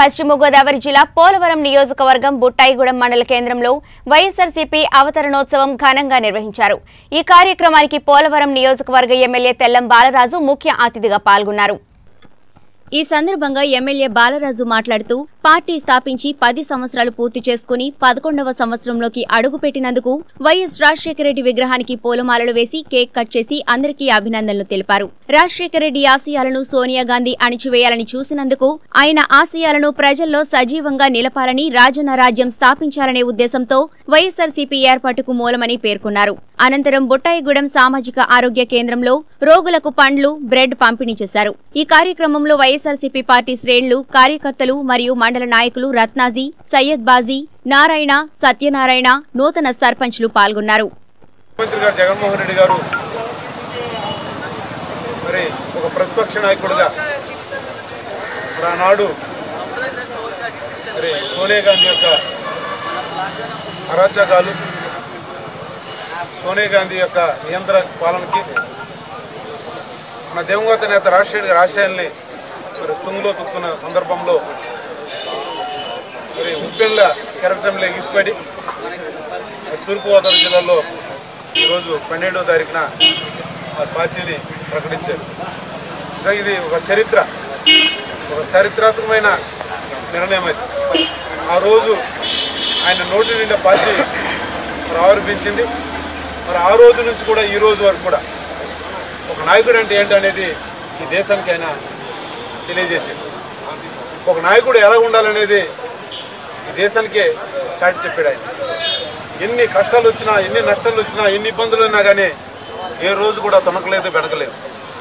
పశ్చిమ గోదావరి జిల్లా పోలవరం నియోజకవర్గం బుట్టాయిగూడెం మండల కేంద్రంలో వైఎస్ఆర్సీపీ అవతరణోత్సవం ఘనంగా నిర్వహించారు ఈ కార్యక్రమానికి పోలవరం నియోజకవర్గ ఎమ్మెల్యే తెల్లం బాలరాజు ముఖ్య అతిథిగా పాల్గొన్నారు ఈ సందర్భంగా ఎమ్మెల్యే బాలరాజు మాట్లాడుతూ పార్టీ స్థాపించి పది సంవత్సరాలు పూర్తి చేసుకుని పదకొండవ సంవత్సరంలోకి అడుగుపెట్టినందుకు వైఎస్ రాజశేఖర రెడ్డి విగ్రహానికి పూలమాలలు వేసి కేక్ కట్ చేసి అందరికీ అభినందనలు తెలిపారు రాజశేఖర రెడ్డి ఆశయాలను సోనియా గాంధీ అణిచివేయాలని చూసినందుకు ఆయన ఆశయాలను ప్రజల్లో సజీవంగా నిలపాలని రాజన్న రాజ్యం స్థాపించాలనే ఉద్దేశంతో వైఎస్ఆర్సీపీ ఏర్పాటుకు మూలమని పేర్కొన్నారు అనంతరం బుట్టాయిగూడెం సామాజిక ఆరోగ్య కేంద్రంలో రోగులకు పండ్లు బ్రెడ్ పంపిణీ చేశారు ఈ కార్యక్రమంలో వైఎస్ఆర్సీపీ పార్టీ శ్రేణులు కార్యకర్తలు మరియు మండల నాయకులు రత్నాజీ సయ్యద్ బాజీ నారాయణ సత్యనారాయణ నూతన సర్పంచ్లు పాల్గొన్నారు ముఖ్యమంత్రి గారు జగన్మోహన్ రెడ్డి గారు మరి ఒక ప్రతిపక్ష నాయకుడిగా మరి ఆనాడు మరి సోనియా గాంధీ యొక్క అరాచకాలు సోనియా గాంధీ యొక్క నియంత్రణ పాలనకి మన దివంగత నేత రాజశేఖర్ గారి ఆశయాల్ని మరి తుంగులో తొక్కుతున్న సందర్భంలో మరి ఉప్పెళ్ళ కెరటంలో ఎగిసిపడి తూర్పుగోదావరి జిల్లాలో ఈరోజు పన్నెండవ తారీఖున ఆ పార్టీని ప్రకటించారు నిజంగా ఇది ఒక చరిత్ర ఒక చారిత్రాత్మకమైన నిర్ణయం అది ఆ రోజు ఆయన నోటి నిండా పార్టీ మరి ఆవిర్భించింది మరి ఆ రోజు నుంచి కూడా ఈ రోజు వరకు కూడా ఒక నాయకుడు అంటే ఏంటనేది ఈ దేశానికి ఆయన తెలియజేసింది ఒక నాయకుడు ఎలా ఉండాలనేది ఈ దేశానికే చాటి చెప్పాడు ఆయన ఎన్ని కష్టాలు వచ్చినా ఎన్ని నష్టాలు వచ్చినా ఎన్ని ఇబ్బందులు ఉన్నా కానీ ఏ రోజు కూడా తొనకలేదు బెడకలేదు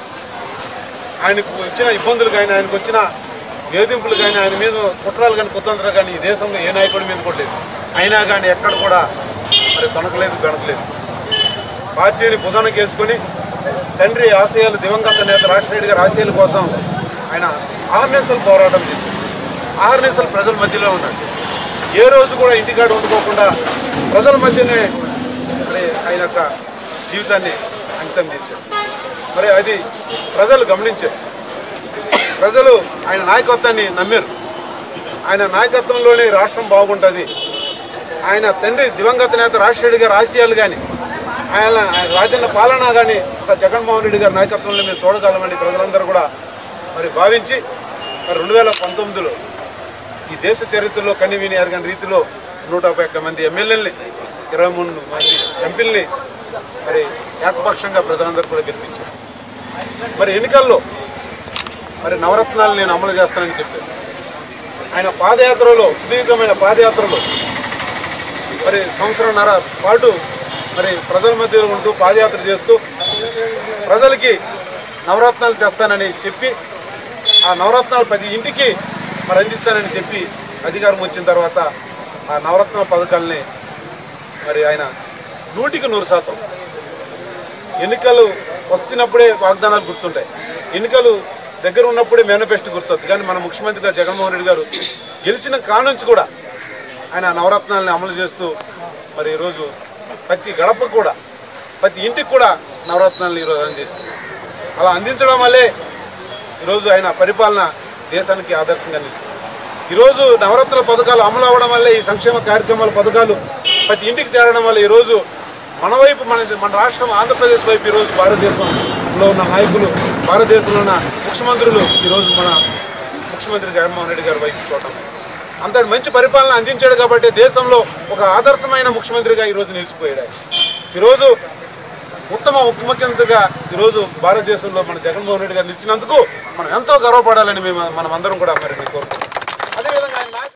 ఆయనకు వచ్చిన ఇబ్బందులు కానీ ఆయనకు వచ్చిన వేధింపులు కానీ ఆయన మీద కుట్రాలు కానీ కుతంత్రాలు కానీ ఈ దేశంలో ఏ నాయకుడి మీద కొట్టలేదు అయినా కానీ ఎక్కడ కూడా మరి తొనకలేదు బెడకలేదు పార్టీని భుజానికి వేసుకొని తండ్రి ఆశయాలు దివంగత నేత రాజశేఖర గారి ఆశయాల కోసం ఆయన ఆహర్నేసలు పోరాటం చేశారు ఆహర్నేసలు ప్రజల మధ్యలో ఉన్నాడు ఏ రోజు కూడా ఇంటికాడ ఉండుకోకుండా ప్రజల మధ్యనే మరి ఆయన యొక్క జీవితాన్ని అంకితం చేశారు మరి అది ప్రజలు గమనించారు ప్రజలు ఆయన నాయకత్వాన్ని నమ్మారు ఆయన నాయకత్వంలోనే రాష్ట్రం బాగుంటుంది ఆయన తండ్రి దివంగత నేత రాజశేఖర గారి ఆశయాలు కానీ ఆయన ఆయన రాజన్న పాలన కానీ ఒక జగన్మోహన్ రెడ్డి గారి నాయకత్వంలో మేము చూడగలమని ప్రజలందరూ కూడా మరి భావించి మరి రెండు వేల పంతొమ్మిదిలో ఈ దేశ చరిత్రలో కన్ని విని ఎరగని రీతిలో నూట యాభై ఒక్క మంది ఎమ్మెల్యేలని ఇరవై మూడు మంది ఎంపీల్ని మరి ఏకపక్షంగా ప్రజలందరూ కూడా గెలిపించారు మరి ఎన్నికల్లో మరి నవరత్నాలు నేను అమలు చేస్తానని చెప్పారు ఆయన పాదయాత్రలో సుదీర్ఘమైన పాదయాత్రలో మరి సంవత్సరంన్నర పాటు మరి ప్రజల మధ్యలో ఉంటూ పాదయాత్ర చేస్తూ ప్రజలకి నవరత్నాలు తెస్తానని చెప్పి ఆ నవరత్నాలు ప్రతి ఇంటికి మరి అందిస్తానని చెప్పి అధికారం వచ్చిన తర్వాత ఆ నవరత్నాల పథకాలని మరి ఆయన నూటికి నూరు శాతం ఎన్నికలు వస్తున్నప్పుడే వాగ్దానాలు గుర్తుంటాయి ఎన్నికలు దగ్గర ఉన్నప్పుడే మేనిఫెస్టో గుర్తుంది కానీ మన ముఖ్యమంత్రి గారు జగన్మోహన్ రెడ్డి గారు గెలిచిన కానుంచి కూడా ఆయన నవరత్నాలని అమలు చేస్తూ మరి ఈరోజు ప్రతి గడప కూడా ప్రతి ఇంటికి కూడా నవరత్నాలను ఈరోజు అందిస్తుంది అలా అందించడం వల్లే ఈరోజు ఆయన పరిపాలన దేశానికి ఆదర్శంగా నిలిచింది ఈరోజు నవరత్న పథకాలు అమలు అవ్వడం వల్లే ఈ సంక్షేమ కార్యక్రమాల పథకాలు ప్రతి ఇంటికి చేరడం వల్ల ఈరోజు మన వైపు మన మన రాష్ట్రం ఆంధ్రప్రదేశ్ వైపు ఈరోజు భారతదేశంలో ఉన్న నాయకులు భారతదేశంలో ఉన్న ముఖ్యమంత్రులు ఈరోజు మన ముఖ్యమంత్రి జగన్మోహన్ రెడ్డి గారి వైపు చూడటం అంతటి మంచి పరిపాలన అందించాడు కాబట్టి దేశంలో ఒక ఆదర్శమైన ముఖ్యమంత్రిగా ఈరోజు నిలిచిపోయాడు ఆయన. ఈరోజు ఉత్తమ ఉప ముఖ్యమంత్రిగా ఈరోజు భారతదేశంలో మన జగన్మోహన్ రెడ్డి గారు నిలిచినందుకు మనం ఎంతో గర్వపడాలని మేము మనం అందరం కూడా మరి నేను కోరుకుంటున్నాం